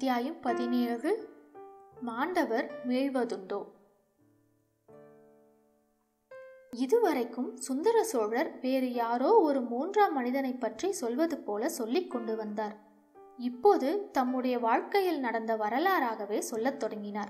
அத்தியாயம் பதினேழு மாண்டவர் மீள்வதுண்டோ இதுவரைக்கும் சுந்தர சோழர் வேறு யாரோ ஒரு மூன்றாம் மனிதனை பற்றி சொல்வது போல சொல்லிக் கொண்டு வந்தார் இப்போது தம்முடைய வாழ்க்கையில் நடந்த வரலாறாகவே சொல்லத் தொடங்கினார்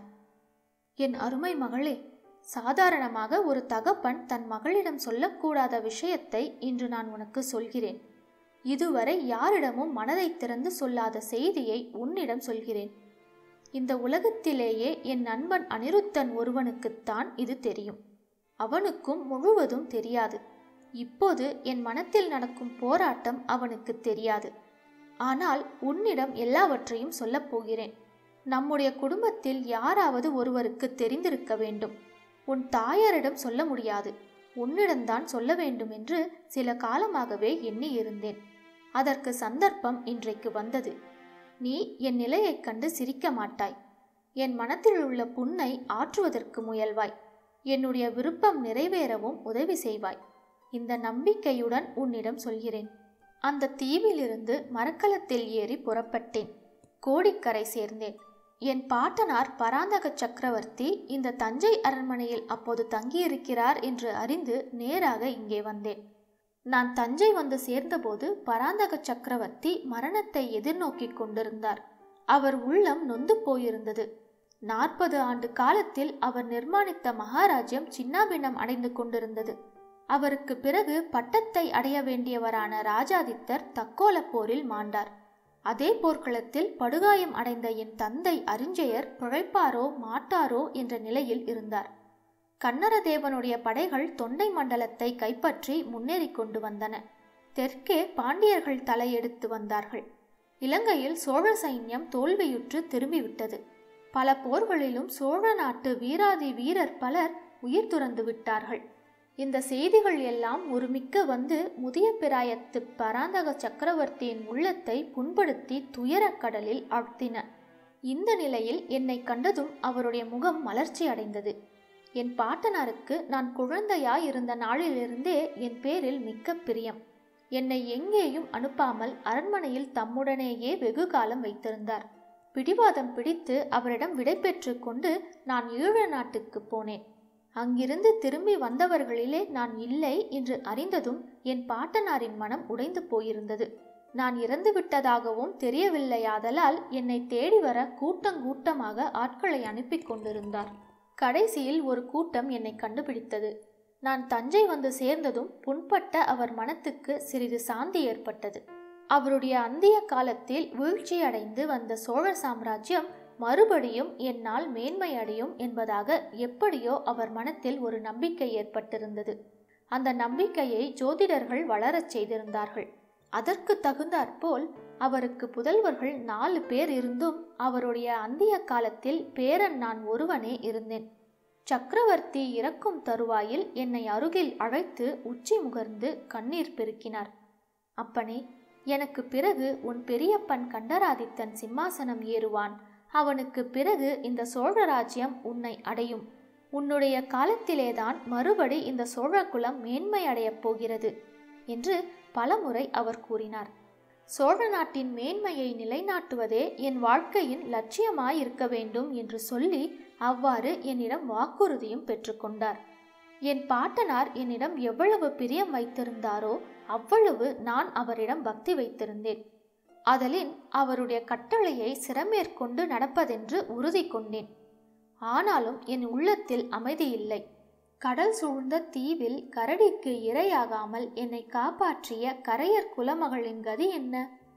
என் அருமை மகளே சாதாரணமாக ஒரு தகப்பன் தன் மகளிடம் சொல்லக்கூடாத விஷயத்தை இன்று நான் உனக்கு சொல்கிறேன் இதுவரை யாரிடமும் மனதை திறந்து சொல்லாத செய்தியை உன்னிடம் சொல்கிறேன் இந்த உலகத்திலேயே என் நண்பன் அனிருத்தன் ஒருவனுக்குத்தான் இது தெரியும் அவனுக்கும் முழுவதும் தெரியாது இப்போது என் மனத்தில் நடக்கும் போராட்டம் அவனுக்கு தெரியாது ஆனால் உன்னிடம் எல்லாவற்றையும் சொல்லப் போகிறேன் நம்முடைய குடும்பத்தில் யாராவது ஒருவருக்கு தெரிந்திருக்க வேண்டும் உன் தாயாரிடம் சொல்ல முடியாது உன்னிடம்தான் சொல்ல வேண்டும் என்று சில காலமாகவே எண்ணி இருந்தேன் அதற்கு சந்தர்ப்பம் இன்றைக்கு வந்தது நீ என் நிலையைக் கண்டு சிரிக்க மாட்டாய் என் மனத்தில் உள்ள புண்ணை ஆற்றுவதற்கு முயல்வாய் என்னுடைய விருப்பம் நிறைவேறவும் உதவி செய்வாய் இந்த நம்பிக்கையுடன் உன்னிடம் சொல்கிறேன் அந்த தீவிலிருந்து மரக்கலத்தில் ஏறி புறப்பட்டேன் கோடிக்கரை சேர்ந்தேன் என் பாட்டனார் பராந்தக சக்கரவர்த்தி இந்த தஞ்சை அரண்மனையில் அப்போது தங்கியிருக்கிறார் என்று அறிந்து நேராக இங்கே வந்தேன் நான் தஞ்சை வந்து சேர்ந்தபோது பராந்தக சக்கரவர்த்தி மரணத்தை எதிர்நோக்கிக் கொண்டிருந்தார் அவர் உள்ளம் நொந்து போயிருந்தது நாற்பது ஆண்டு காலத்தில் அவர் நிர்மாணித்த மகாராஜ்யம் சின்னாபின்னம் அடைந்து கொண்டிருந்தது அவருக்கு பிறகு பட்டத்தை அடைய வேண்டியவரான ராஜாதித்தர் தக்கோல போரில் மாண்டார் அதே போர்க்களத்தில் படுகாயம் அடைந்த என் தந்தை அரிஞ்சயர் பிழைப்பாரோ மாட்டாரோ என்ற நிலையில் இருந்தார் கன்னரதேவனுடைய படைகள் தொண்டை மண்டலத்தை கைப்பற்றி முன்னேறி கொண்டு வந்தன தெற்கே பாண்டியர்கள் தலையெடுத்து வந்தார்கள் இலங்கையில் சோழ சைன்யம் தோல்வியுற்று திரும்பிவிட்டது பல போர்களிலும் சோழ நாட்டு வீராதி வீரர் பலர் உயிர் துறந்து விட்டார்கள் இந்த செய்திகள் எல்லாம் ஒருமிக்க வந்து முதிய பிராயத்து பராந்தக சக்கரவர்த்தியின் உள்ளத்தை புண்படுத்தி துயரக் கடலில் ஆழ்த்தின இந்த நிலையில் என்னை கண்டதும் அவருடைய முகம் மலர்ச்சி அடைந்தது என் பாட்டனாருக்கு நான் குழந்தையாய் இருந்த நாளிலிருந்தே என் பேரில் மிக்க பிரியம் என்னை எங்கேயும் அனுப்பாமல் அரண்மனையில் தம்முடனேயே வெகு காலம் வைத்திருந்தார் பிடிவாதம் பிடித்து அவரிடம் விடை பெற்று கொண்டு நான் ஈழ நாட்டுக்கு போனேன் அங்கிருந்து திரும்பி வந்தவர்களிலே நான் இல்லை என்று அறிந்ததும் என் பாட்டனாரின் மனம் உடைந்து போயிருந்தது நான் இறந்து விட்டதாகவும் தெரியவில்லையாதலால் என்னை தேடி வர கூட்டங்கூட்டமாக ஆட்களை அனுப்பி கொண்டிருந்தார் கடைசியில் ஒரு கூட்டம் என்னை கண்டுபிடித்தது நான் தஞ்சை வந்து சேர்ந்ததும் புண்பட்ட அவர் மனத்துக்கு சிறிது சாந்தி ஏற்பட்டது அவருடைய அந்திய காலத்தில் வீழ்ச்சியடைந்து வந்த சோழ சாம்ராஜ்யம் மறுபடியும் என்னால் மேன்மை அடையும் என்பதாக எப்படியோ அவர் மனத்தில் ஒரு நம்பிக்கை ஏற்பட்டிருந்தது அந்த நம்பிக்கையை ஜோதிடர்கள் வளரச் செய்திருந்தார்கள் அதற்கு தகுந்தாற்போல் அவருக்கு புதல்வர்கள் நாலு பேர் இருந்தும் அவருடைய அந்திய காலத்தில் பேரன் நான் ஒருவனே இருந்தேன் சக்கரவர்த்தி இறக்கும் தருவாயில் என்னை அருகில் அழைத்து உச்சி முகர்ந்து கண்ணீர் பெருக்கினார் அப்பனே எனக்கு பிறகு உன் பெரியப்பன் கண்டராதித்தன் சிம்மாசனம் ஏறுவான் அவனுக்கு பிறகு இந்த சோழ ராஜ்யம் உன்னை அடையும் உன்னுடைய காலத்திலேதான் மறுபடி இந்த சோழ குலம் மேன்மை அடையப் போகிறது என்று பலமுறை அவர் கூறினார் சோழ நாட்டின் மேன்மையை நிலைநாட்டுவதே என் வாழ்க்கையின் லட்சியமாயிருக்க வேண்டும் என்று சொல்லி அவ்வாறு என்னிடம் வாக்குறுதியும் பெற்றுக்கொண்டார் என் பாட்டனார் என்னிடம் எவ்வளவு பிரியம் வைத்திருந்தாரோ அவ்வளவு நான் அவரிடம் பக்தி வைத்திருந்தேன் அதலின் அவருடைய கட்டளையை சிறமேற்கொண்டு நடப்பதென்று உறுதி கொண்டேன் ஆனாலும் என் உள்ளத்தில் அமைதி இல்லை கடல் சூழ்ந்த தீவில் கரடிக்கு இரையாகாமல் என்னை காப்பாற்றிய கரையர் குலமகளின் கதி என்ன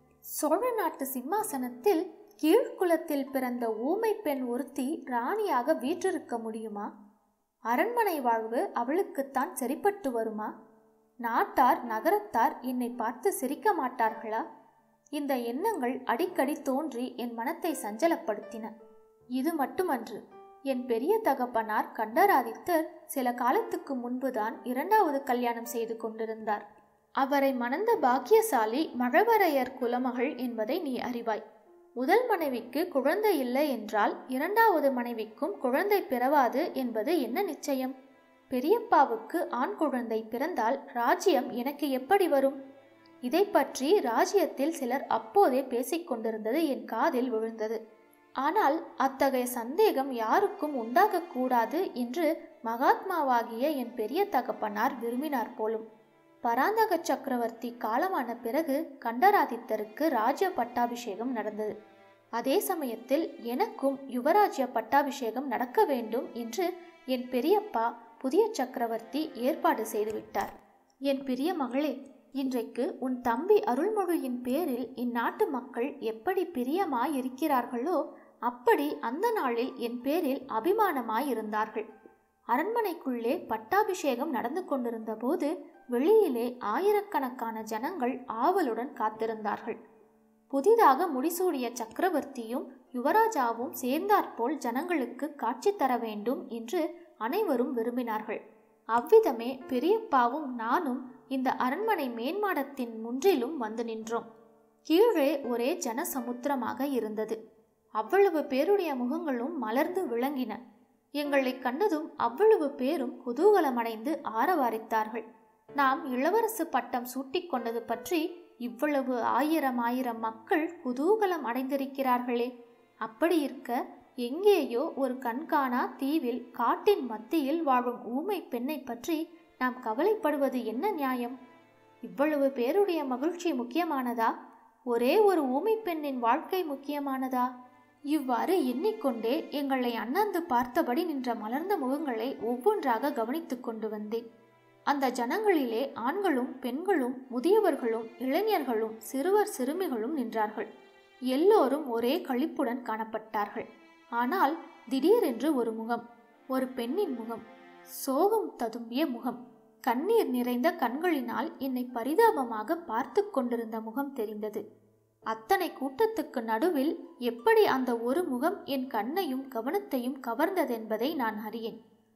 சோழ நாட்டு சிம்மாசனத்தில் கீழ்குலத்தில் பிறந்த ஊமை பெண் ஒருத்தி ராணியாக வீற்றிருக்க முடியுமா அரண்மனை வாழ்வு அவளுக்குத்தான் சரிப்பட்டு வருமா நாட்டார் நகரத்தார் என்னை பார்த்து சிரிக்க மாட்டார்களா இந்த எண்ணங்கள் அடிக்கடி தோன்றி என் மனத்தை சஞ்சலப்படுத்தின இது மட்டுமன்று என் பெரிய தகப்பனார் கண்டராதித்தர் சில காலத்துக்கு முன்புதான் இரண்டாவது கல்யாணம் செய்து கொண்டிருந்தார் அவரை மணந்த பாக்கியசாலி மழவரையர் குலமகள் என்பதை நீ அறிவாய் முதல் மனைவிக்கு குழந்தை இல்லை என்றால் இரண்டாவது மனைவிக்கும் குழந்தை பிறவாது என்பது என்ன நிச்சயம் பெரியப்பாவுக்கு ஆண் குழந்தை பிறந்தால் ராஜ்யம் எனக்கு எப்படி வரும் இதை பற்றி ராஜ்யத்தில் சிலர் அப்போதே பேசிக் கொண்டிருந்தது என் காதில் விழுந்தது ஆனால் அத்தகைய சந்தேகம் யாருக்கும் உண்டாகக்கூடாது என்று மகாத்மாவாகிய என் பெரிய தகப்பனார் விரும்பினார் போலும் பராந்தக சக்கரவர்த்தி காலமான பிறகு கண்டராதித்தருக்கு ராஜ்ய பட்டாபிஷேகம் நடந்தது அதே சமயத்தில் எனக்கும் யுவராஜ்ய பட்டாபிஷேகம் நடக்க வேண்டும் என்று என் பெரியப்பா புதிய சக்கரவர்த்தி ஏற்பாடு செய்துவிட்டார் என் பெரிய மகளே இன்றைக்கு உன் தம்பி அருள்மொழியின் பேரில் இந்நாட்டு மக்கள் எப்படி பிரியமாயிருக்கிறார்களோ அப்படி அந்த நாளில் என் பேரில் அபிமானமாயிருந்தார்கள் அரண்மனைக்குள்ளே பட்டாபிஷேகம் நடந்து கொண்டிருந்த போது வெளியிலே ஆயிரக்கணக்கான ஜனங்கள் ஆவலுடன் காத்திருந்தார்கள் புதிதாக முடிசூடிய சக்கரவர்த்தியும் யுவராஜாவும் சேர்ந்தாற்போல் ஜனங்களுக்கு காட்சி தர வேண்டும் என்று அனைவரும் விரும்பினார்கள் அவ்விதமே பெரியப்பாவும் நானும் இந்த அரண்மனை மேன்மாடத்தின் முன்றிலும் வந்து நின்றோம் கீழே ஒரே ஜனசமுத்திரமாக இருந்தது அவ்வளவு பேருடைய முகங்களும் மலர்ந்து விளங்கின எங்களை கண்டதும் அவ்வளவு பேரும் குதூகலமடைந்து ஆரவாரித்தார்கள் நாம் இளவரசு பட்டம் சூட்டிக் கொண்டது பற்றி இவ்வளவு ஆயிரம் ஆயிரம் மக்கள் குதூகலம் அடைந்திருக்கிறார்களே அப்படி இருக்க எங்கேயோ ஒரு கண்காணா தீவில் காட்டின் மத்தியில் வாழும் ஊமை பெண்ணை பற்றி நாம் கவலைப்படுவது என்ன நியாயம் இவ்வளவு பேருடைய மகிழ்ச்சி முக்கியமானதா ஒரே ஒரு ஊமை பெண்ணின் வாழ்க்கை முக்கியமானதா இவ்வாறு எண்ணிக்கொண்டே எங்களை அண்ணாந்து பார்த்தபடி நின்ற மலர்ந்த முகங்களை ஒவ்வொன்றாக கவனித்துக் கொண்டு வந்தேன் அந்த ஜனங்களிலே ஆண்களும் பெண்களும் முதியவர்களும் இளைஞர்களும் சிறுவர் சிறுமிகளும் நின்றார்கள் எல்லோரும் ஒரே களிப்புடன் காணப்பட்டார்கள் ஆனால் திடீரென்று ஒரு முகம் ஒரு பெண்ணின் முகம் சோகம் ததும்பிய முகம் கண்ணீர் நிறைந்த கண்களினால் என்னை பரிதாபமாக பார்த்து கொண்டிருந்த முகம் தெரிந்தது அத்தனை கூட்டத்துக்கு நடுவில் எப்படி அந்த ஒரு முகம் என் கண்ணையும் கவனத்தையும் கவர்ந்ததென்பதை நான் அறியேன்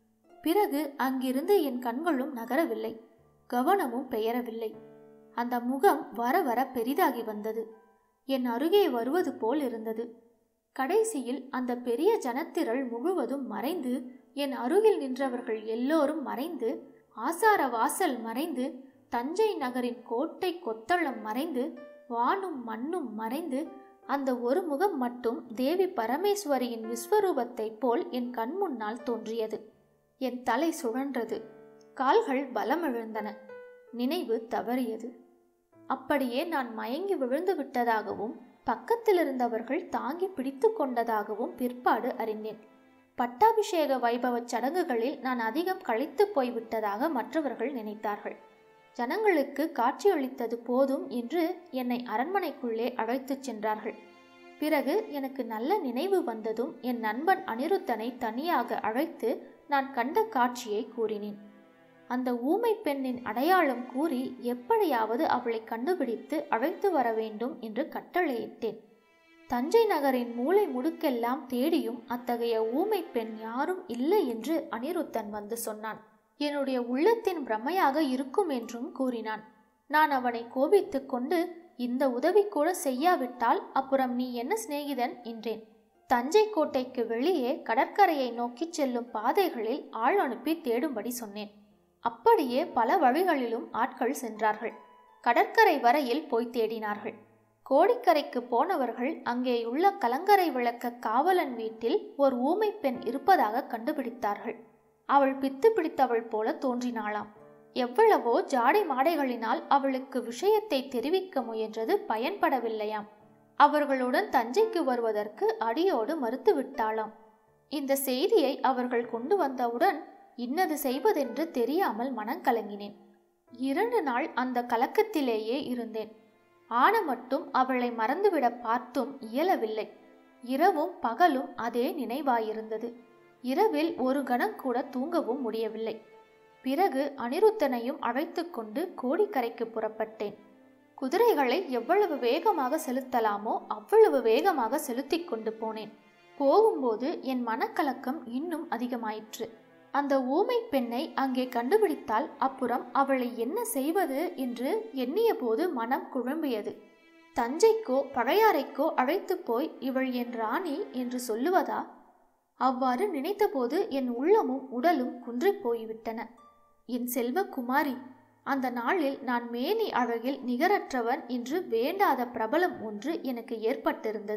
பிறகு அங்கிருந்து என் கண்களும் நகரவில்லை கவனமும் பெயரவில்லை அந்த முகம் வர வர பெரிதாகி வந்தது என் அருகே வருவது போல் இருந்தது கடைசியில் அந்த பெரிய ஜனத்திரள் முழுவதும் மறைந்து என் அருகில் நின்றவர்கள் எல்லோரும் மறைந்து ஆசார வாசல் மறைந்து தஞ்சை நகரின் கோட்டை கொத்தளம் மறைந்து வானும் மண்ணும் மறைந்து அந்த ஒரு முகம் மட்டும் தேவி பரமேஸ்வரியின் விஸ்வரூபத்தைப் போல் என் கண் முன்னால் தோன்றியது என் தலை சுழன்றது கால்கள் பலமிழந்தன நினைவு தவறியது அப்படியே நான் மயங்கி விழுந்து விட்டதாகவும் பக்கத்தில் இருந்தவர்கள் தாங்கி பிடித்து கொண்டதாகவும் பிற்பாடு அறிந்தேன் பட்டாபிஷேக வைபவ சடங்குகளில் நான் அதிகம் கழித்து போய்விட்டதாக மற்றவர்கள் நினைத்தார்கள் ஜனங்களுக்கு காட்சியளித்தது போதும் என்று என்னை அரண்மனைக்குள்ளே அழைத்துச் சென்றார்கள் பிறகு எனக்கு நல்ல நினைவு வந்ததும் என் நண்பன் அனிருத்தனை தனியாக அழைத்து நான் கண்ட காட்சியை கூறினேன் அந்த ஊமை பெண்ணின் அடையாளம் கூறி எப்படியாவது அவளை கண்டுபிடித்து அழைத்து வர வேண்டும் என்று கட்டளையிட்டேன் தஞ்சை நகரின் மூளை முடுக்கெல்லாம் தேடியும் அத்தகைய ஊமை பெண் யாரும் இல்லை என்று அனிருத்தன் வந்து சொன்னான் என்னுடைய உள்ளத்தின் பிரமையாக இருக்கும் என்றும் கூறினான் நான் அவனை கோபித்துக் கொண்டு இந்த உதவி கூட செய்யாவிட்டால் அப்புறம் நீ என்ன சிநேகிதன் என்றேன் தஞ்சை கோட்டைக்கு வெளியே கடற்கரையை நோக்கிச் செல்லும் பாதைகளில் ஆள் அனுப்பி தேடும்படி சொன்னேன் அப்படியே பல வழிகளிலும் ஆட்கள் சென்றார்கள் கடற்கரை வரையில் போய் தேடினார்கள் கோடிக்கரைக்கு போனவர்கள் அங்கேயுள்ள கலங்கரை விளக்க காவலன் வீட்டில் ஒரு ஊமை பெண் இருப்பதாக கண்டுபிடித்தார்கள் அவள் பித்து பிடித்தவள் போல தோன்றினாளாம் எவ்வளவோ ஜாடை மாடைகளினால் அவளுக்கு விஷயத்தை தெரிவிக்க முயன்றது பயன்படவில்லையாம் அவர்களுடன் தஞ்சைக்கு வருவதற்கு அடியோடு மறுத்துவிட்டாளாம் இந்த செய்தியை அவர்கள் கொண்டு வந்தவுடன் இன்னது செய்வதென்று தெரியாமல் மனங்கலங்கினேன் இரண்டு நாள் அந்த கலக்கத்திலேயே இருந்தேன் ஆன மட்டும் அவளை மறந்துவிட பார்த்தும் இயலவில்லை இரவும் பகலும் அதே நினைவாயிருந்தது இரவில் ஒரு கணம் கூட தூங்கவும் முடியவில்லை பிறகு அனிருத்தனையும் அழைத்து கொண்டு கோடிக்கரைக்கு புறப்பட்டேன் குதிரைகளை எவ்வளவு வேகமாக செலுத்தலாமோ அவ்வளவு வேகமாக செலுத்தி கொண்டு போனேன் போகும்போது என் மனக்கலக்கம் இன்னும் அதிகமாயிற்று அந்த ஊமை பெண்ணை அங்கே கண்டுபிடித்தால் அப்புறம் அவளை என்ன செய்வது என்று எண்ணிய போது மனம் குழம்பியது தஞ்சைக்கோ பழையாறைக்கோ அழைத்து போய் இவள் என் ராணி என்று சொல்லுவதா அவ்வாறு நினைத்தபோது என் உள்ளமும் உடலும் குன்றிப் போய்விட்டன என் செல்வ குமாரி அந்த நாளில் நான் மேனி அழகில் நிகரற்றவன் என்று வேண்டாத பிரபலம் ஒன்று எனக்கு ஏற்பட்டிருந்தது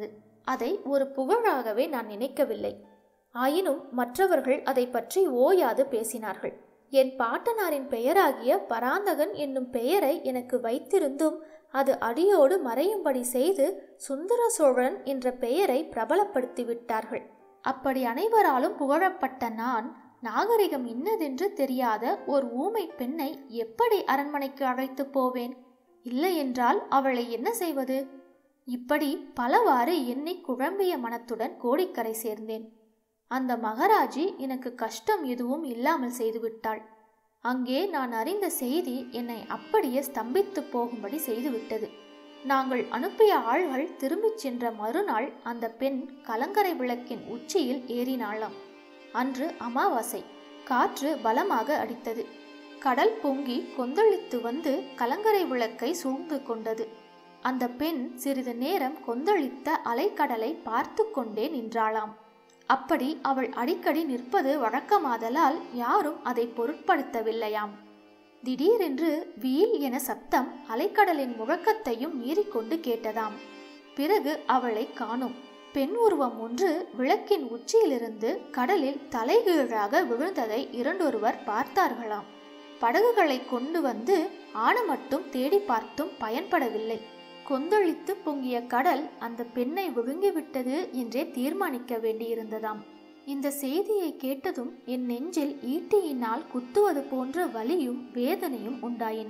அதை ஒரு புகழாகவே நான் நினைக்கவில்லை ஆயினும் மற்றவர்கள் அதை பற்றி ஓயாது பேசினார்கள் என் பாட்டனாரின் பெயராகிய பராந்தகன் என்னும் பெயரை எனக்கு வைத்திருந்தும் அது அடியோடு மறையும்படி செய்து சுந்தர சோழன் என்ற பெயரை பிரபலப்படுத்தி விட்டார்கள் அப்படி அனைவராலும் புகழப்பட்ட நான் நாகரிகம் இன்னதென்று தெரியாத ஒரு ஊமை பெண்ணை எப்படி அரண்மனைக்கு அழைத்து போவேன் இல்லை என்றால் அவளை என்ன செய்வது இப்படி பலவாறு எண்ணி குழம்பிய மனத்துடன் கோடிக்கரை சேர்ந்தேன் அந்த மகாராஜி எனக்கு கஷ்டம் எதுவும் இல்லாமல் செய்துவிட்டாள் அங்கே நான் அறிந்த செய்தி என்னை அப்படியே ஸ்தம்பித்து போகும்படி செய்துவிட்டது நாங்கள் அனுப்பிய ஆள்கள் திரும்பிச் சென்ற மறுநாள் அந்த பெண் கலங்கரை விளக்கின் உச்சியில் ஏறினாளாம் அன்று அமாவாசை காற்று பலமாக அடித்தது கடல் பொங்கி கொந்தளித்து வந்து கலங்கரை விளக்கை சூழ்ந்து கொண்டது அந்த பெண் சிறிது நேரம் கொந்தளித்த அலைக்கடலை பார்த்து கொண்டே நின்றாளாம் அப்படி அவள் அடிக்கடி நிற்பது வழக்கமாதலால் யாரும் அதை பொருட்படுத்தவில்லையாம் திடீரென்று வீல் என சத்தம் அலைக்கடலின் முழக்கத்தையும் மீறிக்கொண்டு கேட்டதாம் பிறகு அவளை காணும் பெண் உருவம் ஒன்று விளக்கின் உச்சியிலிருந்து கடலில் தலைகீழாக விழுந்ததை இரண்டொருவர் பார்த்தார்களாம் படகுகளை கொண்டு வந்து ஆன மட்டும் தேடி பார்த்தும் பயன்படவில்லை கொந்தளித்து பொங்கிய கடல் அந்த பெண்ணை விழுங்கிவிட்டது என்றே தீர்மானிக்க வேண்டியிருந்ததாம் இந்த செய்தியை கேட்டதும் என் நெஞ்சில் ஈட்டியினால் குத்துவது போன்ற வலியும் வேதனையும் உண்டாயின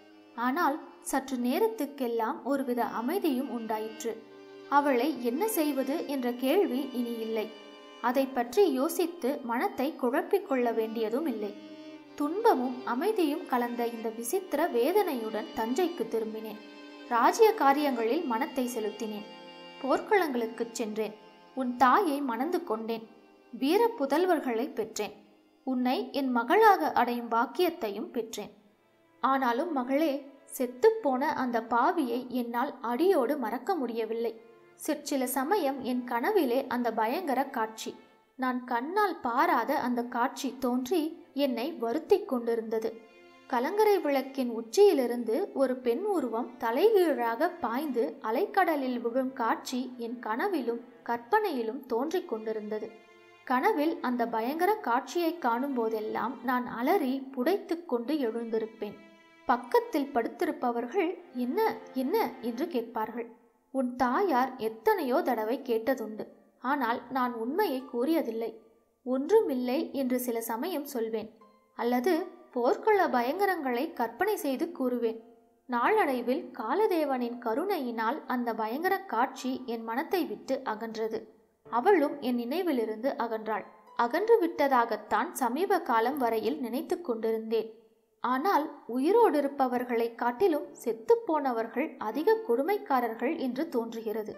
ஆனால் சற்று நேரத்துக்கெல்லாம் ஒருவித அமைதியும் உண்டாயிற்று அவளை என்ன செய்வது என்ற கேள்வி இனி இல்லை அதை பற்றி யோசித்து மனத்தை குழப்பிக் கொள்ள வேண்டியதும் இல்லை துன்பமும் அமைதியும் கலந்த இந்த விசித்திர வேதனையுடன் தஞ்சைக்கு திரும்பினேன் ராஜ்ய காரியங்களில் மனத்தை செலுத்தினேன் போர்க்களங்களுக்குச் சென்றேன் உன் தாயை மணந்து கொண்டேன் வீர புதல்வர்களை பெற்றேன் உன்னை என் மகளாக அடையும் பாக்கியத்தையும் பெற்றேன் ஆனாலும் மகளே செத்துப்போன அந்த பாவியை என்னால் அடியோடு மறக்க முடியவில்லை சிற்சில சமயம் என் கனவிலே அந்த பயங்கர காட்சி நான் கண்ணால் பாராத அந்த காட்சி தோன்றி என்னை வருத்தி கொண்டிருந்தது கலங்கரை விளக்கின் உச்சியிலிருந்து ஒரு பெண் உருவம் தலைகீழாக பாய்ந்து அலைக்கடலில் விழும் காட்சி என் கனவிலும் கற்பனையிலும் தோன்றிக் கொண்டிருந்தது கனவில் அந்த பயங்கர காட்சியை காணும் போதெல்லாம் நான் அலறி புடைத்து கொண்டு எழுந்திருப்பேன் பக்கத்தில் படுத்திருப்பவர்கள் என்ன என்ன என்று கேட்பார்கள் உன் தாயார் எத்தனையோ தடவை கேட்டதுண்டு ஆனால் நான் உண்மையை கூறியதில்லை ஒன்றுமில்லை என்று சில சமயம் சொல்வேன் அல்லது போர்க்கள பயங்கரங்களை கற்பனை செய்து கூறுவேன் நாளடைவில் காலதேவனின் கருணையினால் அந்த பயங்கர காட்சி என் மனத்தை விட்டு அகன்றது அவளும் என் நினைவிலிருந்து அகன்றாள் அகன்று விட்டதாகத்தான் சமீப காலம் வரையில் நினைத்து கொண்டிருந்தேன் ஆனால் உயிரோடு இருப்பவர்களை காட்டிலும் செத்துப்போனவர்கள் அதிக கொடுமைக்காரர்கள் என்று தோன்றுகிறது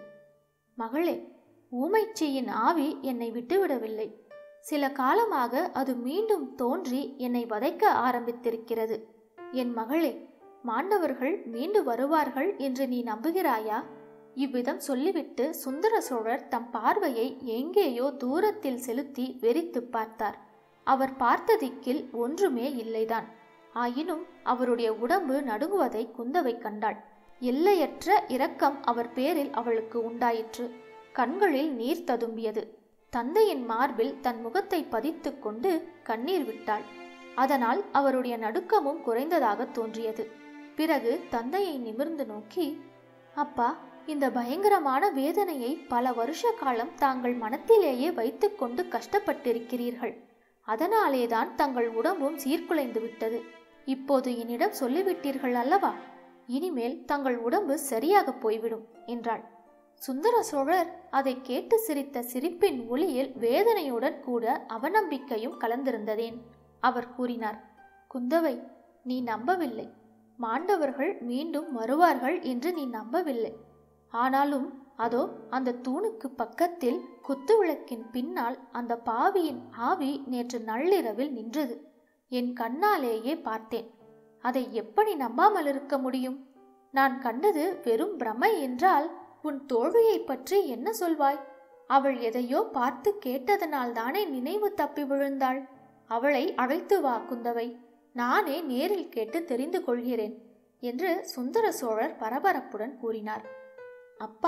மகளே ஊமைச்சியின் ஆவி என்னை விட்டுவிடவில்லை சில காலமாக அது மீண்டும் தோன்றி என்னை வதைக்க ஆரம்பித்திருக்கிறது என் மகளே மாண்டவர்கள் மீண்டு வருவார்கள் என்று நீ நம்புகிறாயா இவ்விதம் சொல்லிவிட்டு சுந்தர சோழர் தம் பார்வையை எங்கேயோ தூரத்தில் செலுத்தி வெறித்து பார்த்தார் அவர் பார்த்த திக்கில் ஒன்றுமே இல்லைதான் ஆயினும் அவருடைய உடம்பு நடுங்குவதை குந்தவை கண்டாள் எல்லையற்ற இரக்கம் அவர் பேரில் அவளுக்கு உண்டாயிற்று கண்களில் நீர் ததும்பியது தந்தையின் மார்பில் தன் முகத்தை பதித்து கொண்டு கண்ணீர் விட்டாள் அதனால் அவருடைய நடுக்கமும் குறைந்ததாக தோன்றியது பிறகு தந்தையை நிமிர்ந்து நோக்கி அப்பா இந்த பயங்கரமான வேதனையை பல வருஷ காலம் தாங்கள் மனத்திலேயே வைத்துக்கொண்டு கஷ்டப்பட்டிருக்கிறீர்கள் அதனாலேதான் தங்கள் உடம்பும் சீர்குலைந்து விட்டது இப்போது என்னிடம் சொல்லிவிட்டீர்கள் அல்லவா இனிமேல் தங்கள் உடம்பு சரியாக போய்விடும் என்றாள் சுந்தர சோழர் அதை கேட்டு சிரித்த சிரிப்பின் ஒளியில் வேதனையுடன் கூட அவநம்பிக்கையும் கலந்திருந்ததேன் அவர் கூறினார் குந்தவை நீ நம்பவில்லை மாண்டவர்கள் மீண்டும் வருவார்கள் என்று நீ நம்பவில்லை ஆனாலும் அதோ அந்த தூணுக்கு பக்கத்தில் குத்துவிளக்கின் பின்னால் அந்த பாவியின் ஆவி நேற்று நள்ளிரவில் நின்றது என் கண்ணாலேயே பார்த்தேன் அதை எப்படி நம்பாமல் இருக்க முடியும் நான் கண்டது வெறும் பிரமை என்றால் உன் தோழியை பற்றி என்ன சொல்வாய் அவள் எதையோ பார்த்து கேட்டதனால் தானே நினைவு தப்பி விழுந்தாள் அவளை அழைத்து வா குந்தவை நானே நேரில் கேட்டு தெரிந்து கொள்கிறேன் என்று சுந்தர சோழர் பரபரப்புடன் கூறினார் அப்பா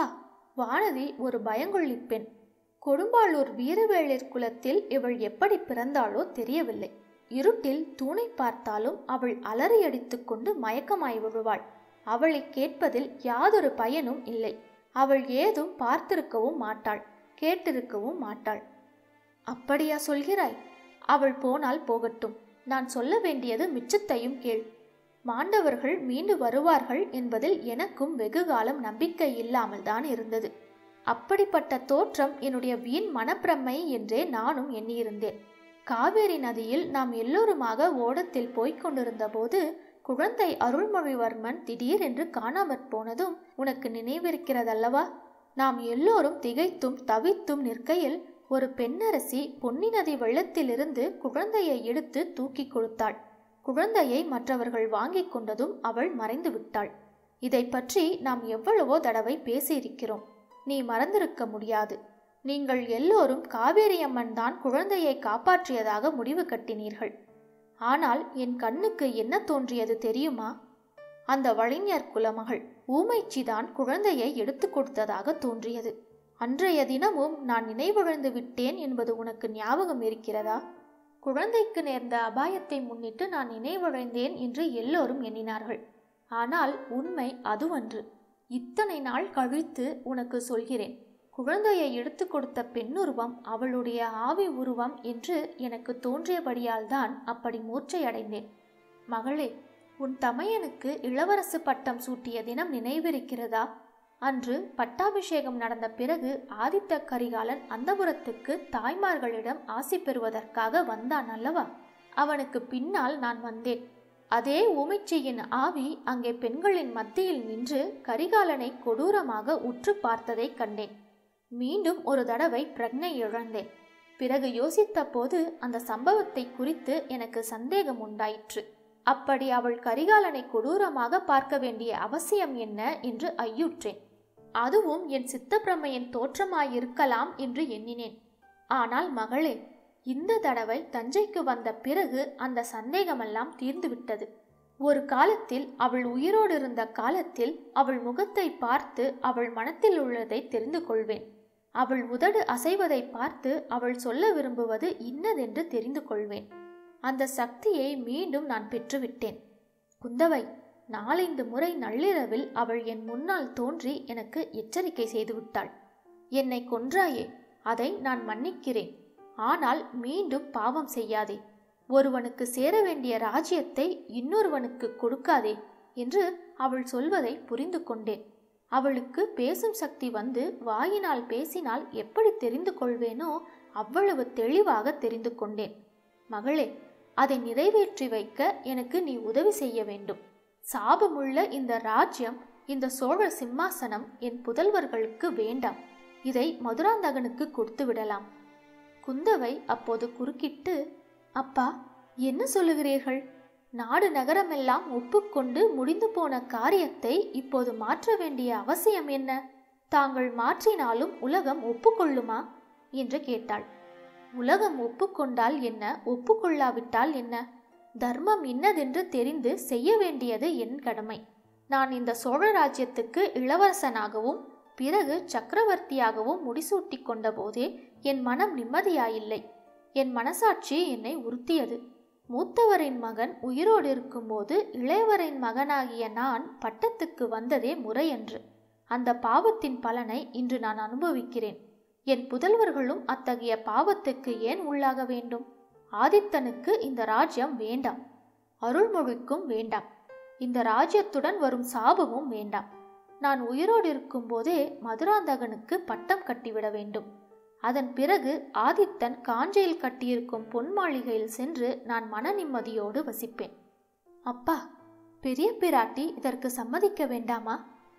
வானதி ஒரு பயங்கொள்ளி பெண் கொடும்பாளூர் வீரவேளிர் குலத்தில் இவள் எப்படி பிறந்தாளோ தெரியவில்லை இருட்டில் தூணை பார்த்தாலும் அவள் அலறியடித்துக் கொண்டு மயக்கமாய் விழுவாள் அவளை கேட்பதில் யாதொரு பயனும் இல்லை அவள் ஏதும் பார்த்திருக்கவும் மாட்டாள் கேட்டிருக்கவும் மாட்டாள் அப்படியா சொல்கிறாய் அவள் போனால் போகட்டும் நான் சொல்ல வேண்டியது மிச்சத்தையும் கேள் மாண்டவர்கள் மீண்டு வருவார்கள் என்பதில் எனக்கும் வெகு காலம் நம்பிக்கை இல்லாமல் தான் இருந்தது அப்படிப்பட்ட தோற்றம் என்னுடைய வீண் மனப்பிரமை என்றே நானும் எண்ணியிருந்தேன் காவேரி நதியில் நாம் எல்லோருமாக ஓடத்தில் போய்க் கொண்டிருந்த போது குழந்தை அருள்மொழிவர்மன் திடீரென்று காணாமற் போனதும் உனக்கு நினைவிருக்கிறதல்லவா நாம் எல்லோரும் திகைத்தும் தவித்தும் நிற்கையில் ஒரு பெண்ணரசி பொன்னி நதி வெள்ளத்திலிருந்து குழந்தையை எடுத்து தூக்கி கொடுத்தாள் குழந்தையை மற்றவர்கள் வாங்கிக் கொண்டதும் அவள் மறைந்து விட்டாள் இதை பற்றி நாம் எவ்வளவோ தடவை பேசியிருக்கிறோம் நீ மறந்திருக்க முடியாது நீங்கள் எல்லோரும் காவேரியம்மன் தான் குழந்தையை காப்பாற்றியதாக முடிவு கட்டினீர்கள் ஆனால் என் கண்ணுக்கு என்ன தோன்றியது தெரியுமா அந்த வழிஞர் குலமகள் ஊமைச்சிதான் குழந்தையை எடுத்து கொடுத்ததாக தோன்றியது அன்றைய தினமும் நான் நினைவிழந்து விட்டேன் என்பது உனக்கு ஞாபகம் இருக்கிறதா குழந்தைக்கு நேர்ந்த அபாயத்தை முன்னிட்டு நான் நினைவிழந்தேன் என்று எல்லோரும் எண்ணினார்கள் ஆனால் உண்மை அதுவன்று இத்தனை நாள் கழித்து உனக்கு சொல்கிறேன் குழந்தையை எடுத்து கொடுத்த பெண்ணுருவம் அவளுடைய ஆவி உருவம் என்று எனக்கு தோன்றியபடியால் தான் அப்படி மூர்ச்சையடைந்தேன் மகளே உன் தமையனுக்கு இளவரசு பட்டம் சூட்டிய தினம் நினைவிருக்கிறதா அன்று பட்டாபிஷேகம் நடந்த பிறகு ஆதித்த கரிகாலன் அந்தபுரத்துக்கு தாய்மார்களிடம் ஆசி பெறுவதற்காக வந்தான் அல்லவா அவனுக்கு பின்னால் நான் வந்தேன் அதே ஊமைச்சியின் ஆவி அங்கே பெண்களின் மத்தியில் நின்று கரிகாலனை கொடூரமாக உற்று பார்த்ததைக் கண்டேன் மீண்டும் ஒரு தடவை பிரக்னை இழந்தேன் பிறகு யோசித்த போது அந்த சம்பவத்தை குறித்து எனக்கு சந்தேகம் உண்டாயிற்று அப்படி அவள் கரிகாலனை கொடூரமாக பார்க்க வேண்டிய அவசியம் என்ன என்று ஐயுற்றேன் அதுவும் என் சித்தப்பிரமையின் தோற்றமாயிருக்கலாம் என்று எண்ணினேன் ஆனால் மகளே இந்த தடவை தஞ்சைக்கு வந்த பிறகு அந்த சந்தேகமெல்லாம் தீர்ந்துவிட்டது ஒரு காலத்தில் அவள் உயிரோடு இருந்த காலத்தில் அவள் முகத்தை பார்த்து அவள் மனத்தில் உள்ளதை தெரிந்து கொள்வேன் அவள் உதடு அசைவதை பார்த்து அவள் சொல்ல விரும்புவது இன்னதென்று தெரிந்து கொள்வேன் அந்த சக்தியை மீண்டும் நான் பெற்றுவிட்டேன் குந்தவை நாலைந்து முறை நள்ளிரவில் அவள் என் முன்னால் தோன்றி எனக்கு எச்சரிக்கை செய்துவிட்டாள் என்னை கொன்றாயே அதை நான் மன்னிக்கிறேன் ஆனால் மீண்டும் பாவம் செய்யாதே ஒருவனுக்கு சேர வேண்டிய ராஜ்யத்தை இன்னொருவனுக்கு கொடுக்காதே என்று அவள் சொல்வதை புரிந்து கொண்டேன் அவளுக்கு பேசும் சக்தி வந்து வாயினால் பேசினால் எப்படி தெரிந்து கொள்வேனோ அவ்வளவு தெளிவாக தெரிந்து கொண்டேன் மகளே அதை நிறைவேற்றி வைக்க எனக்கு நீ உதவி செய்ய வேண்டும் சாபமுள்ள இந்த ராஜ்யம் இந்த சோழ சிம்மாசனம் என் புதல்வர்களுக்கு வேண்டாம் இதை மதுராந்தகனுக்கு கொடுத்து விடலாம் குந்தவை அப்போது குறுக்கிட்டு அப்பா என்ன சொல்லுகிறீர்கள் நாடு நகரமெல்லாம் ஒப்புக்கொண்டு முடிந்து போன காரியத்தை இப்போது மாற்ற வேண்டிய அவசியம் என்ன தாங்கள் மாற்றினாலும் உலகம் ஒப்புக்கொள்ளுமா என்று கேட்டாள் உலகம் ஒப்புக்கொண்டால் என்ன ஒப்புக்கொள்ளாவிட்டால் என்ன தர்மம் இன்னதென்று தெரிந்து செய்ய வேண்டியது என் கடமை நான் இந்த சோழ ராஜ்யத்துக்கு இளவரசனாகவும் பிறகு சக்கரவர்த்தியாகவும் முடிசூட்டி கொண்டபோதே என் மனம் நிம்மதியாயில்லை என் மனசாட்சி என்னை உறுத்தியது மூத்தவரின் மகன் உயிரோடு இருக்கும்போது இளையவரின் மகனாகிய நான் பட்டத்துக்கு வந்ததே முறையன்று அந்த பாவத்தின் பலனை இன்று நான் அனுபவிக்கிறேன் என் புதல்வர்களும் அத்தகைய பாவத்துக்கு ஏன் உள்ளாக வேண்டும் ஆதித்தனுக்கு இந்த ராஜ்யம் வேண்டாம் அருள்மொழிக்கும் வேண்டாம் இந்த ராஜ்யத்துடன் வரும் சாபமும் வேண்டாம் நான் உயிரோடு இருக்கும்போதே மதுராந்தகனுக்கு பட்டம் கட்டிவிட வேண்டும் அதன் பிறகு ஆதித்தன் காஞ்சியில் கட்டியிருக்கும் பொன் மாளிகையில் சென்று நான் மன நிம்மதியோடு வசிப்பேன் அப்பா பெரிய பிராட்டி இதற்கு சம்மதிக்க வேண்டாமா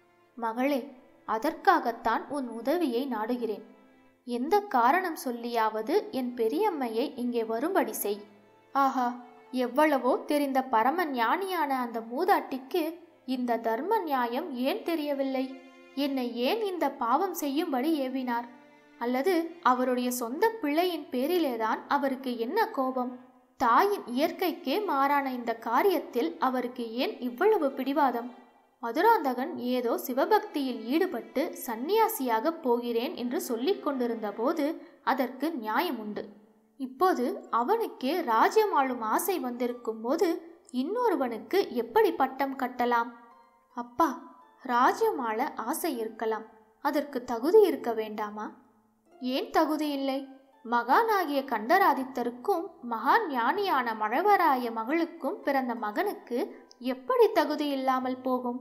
மகளே அதற்காகத்தான் உன் உதவியை நாடுகிறேன் எந்த காரணம் சொல்லியாவது என் பெரியம்மையை இங்கே வரும்படி செய் ஆஹா எவ்வளவோ தெரிந்த பரம ஞானியான அந்த மூதாட்டிக்கு இந்த தர்ம நியாயம் ஏன் தெரியவில்லை என்னை ஏன் இந்த பாவம் செய்யும்படி ஏவினார் அல்லது அவருடைய சொந்த பிள்ளையின் பேரிலேதான் அவருக்கு என்ன கோபம் தாயின் இயற்கைக்கே மாறான இந்த காரியத்தில் அவருக்கு ஏன் இவ்வளவு பிடிவாதம் மதுராந்தகன் ஏதோ சிவபக்தியில் ஈடுபட்டு சந்நியாசியாக போகிறேன் என்று சொல்லிக் கொண்டிருந்த போது அதற்கு நியாயம் உண்டு இப்போது அவனுக்கே ராஜ்யம் ஆளும் ஆசை வந்திருக்கும் போது இன்னொருவனுக்கு எப்படி பட்டம் கட்டலாம் அப்பா ராஜ்யம் ஆள ஆசை இருக்கலாம் அதற்கு தகுதி இருக்க வேண்டாமா ஏன் தகுதி இல்லை மகானாகிய கண்டராதித்தருக்கும் மகா ஞானியான மழவராய மகளுக்கும் பிறந்த மகனுக்கு எப்படி தகுதி இல்லாமல் போகும்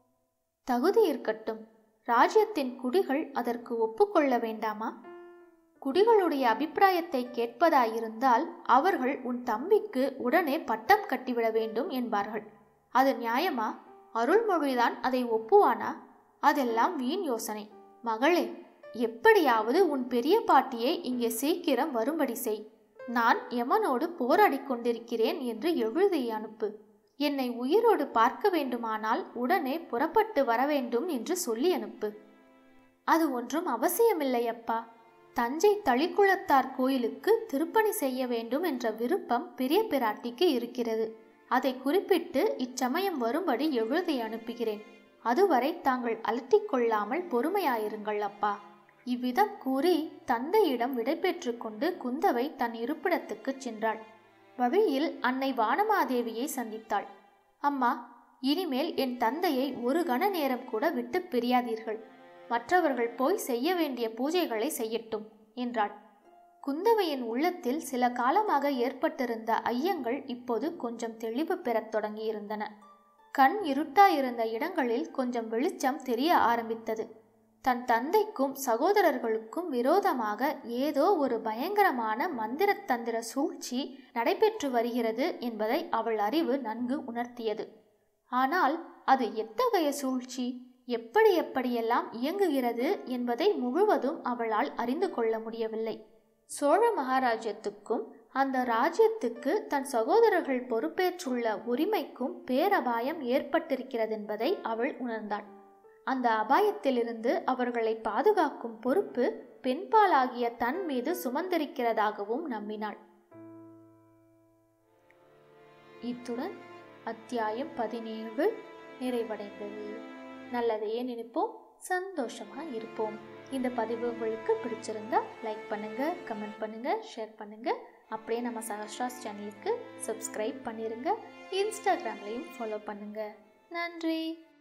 தகுதி இருக்கட்டும் ராஜ்யத்தின் குடிகள் அதற்கு ஒப்புக்கொள்ள வேண்டாமா குடிகளுடைய அபிப்பிராயத்தை கேட்பதாயிருந்தால் அவர்கள் உன் தம்பிக்கு உடனே பட்டம் கட்டிவிட வேண்டும் என்பார்கள் அது நியாயமா அருள்மொழிதான் அதை ஒப்புவானா அதெல்லாம் வீண் யோசனை மகளே எப்படியாவது உன் பெரிய பாட்டியை இங்கே சீக்கிரம் வரும்படி செய் நான் யமனோடு போராடிக் கொண்டிருக்கிறேன் என்று எழுதி அனுப்பு என்னை உயிரோடு பார்க்க வேண்டுமானால் உடனே புறப்பட்டு வர வேண்டும் என்று சொல்லி அனுப்பு அது ஒன்றும் அவசியமில்லை அப்பா தஞ்சை தளிக்குளத்தார் கோயிலுக்கு திருப்பணி செய்ய வேண்டும் என்ற விருப்பம் பெரிய பிராட்டிக்கு இருக்கிறது அதை குறிப்பிட்டு இச்சமயம் வரும்படி எழுதி அனுப்புகிறேன் அதுவரை தாங்கள் அலட்டிக் கொள்ளாமல் பொறுமையாயிருங்கள் அப்பா இவ்விதம் கூறி தந்தையிடம் விடைபெற்று கொண்டு குந்தவை தன் இருப்பிடத்துக்குச் சென்றாள் வழியில் அன்னை வானமாதேவியை சந்தித்தாள் அம்மா இனிமேல் என் தந்தையை ஒரு கண நேரம் கூட விட்டு பிரியாதீர்கள் மற்றவர்கள் போய் செய்ய வேண்டிய பூஜைகளை செய்யட்டும் என்றாள் குந்தவையின் உள்ளத்தில் சில காலமாக ஏற்பட்டிருந்த ஐயங்கள் இப்போது கொஞ்சம் தெளிவு பெறத் தொடங்கியிருந்தன கண் இருட்டாயிருந்த இடங்களில் கொஞ்சம் வெளிச்சம் தெரிய ஆரம்பித்தது தன் தந்தைக்கும் சகோதரர்களுக்கும் விரோதமாக ஏதோ ஒரு பயங்கரமான மந்திரத்தந்திர சூழ்ச்சி நடைபெற்று வருகிறது என்பதை அவள் அறிவு நன்கு உணர்த்தியது ஆனால் அது எத்தகைய சூழ்ச்சி எப்படி எப்படியெல்லாம் இயங்குகிறது என்பதை முழுவதும் அவளால் அறிந்து கொள்ள முடியவில்லை சோழ மகாராஜ்யத்துக்கும் அந்த ராஜ்யத்துக்கு தன் சகோதரர்கள் பொறுப்பேற்றுள்ள உரிமைக்கும் பேரபாயம் ஏற்பட்டிருக்கிறதென்பதை அவள் உணர்ந்தாள் அந்த அபாயத்திலிருந்து அவர்களை பாதுகாக்கும் பொறுப்பு பெண்பாலாகிய தன் மீது சுமந்திருக்கிறதாகவும் நம்பினாள் இத்துடன் அத்தியாயம் பதினேழு நிறைவடைந்தது நல்லதையே நினைப்போம் சந்தோஷமா இருப்போம் இந்த பதிவு உங்களுக்கு பிடிச்சிருந்தா லைக் பண்ணுங்க கமெண்ட் பண்ணுங்க ஷேர் பண்ணுங்க அப்படியே நம்ம சஹஸ்ராஸ் சேனலுக்கு சப்ஸ்கிரைப் பண்ணிருங்க இன்ஸ்டாகிராம்லையும் ஃபாலோ பண்ணுங்க நன்றி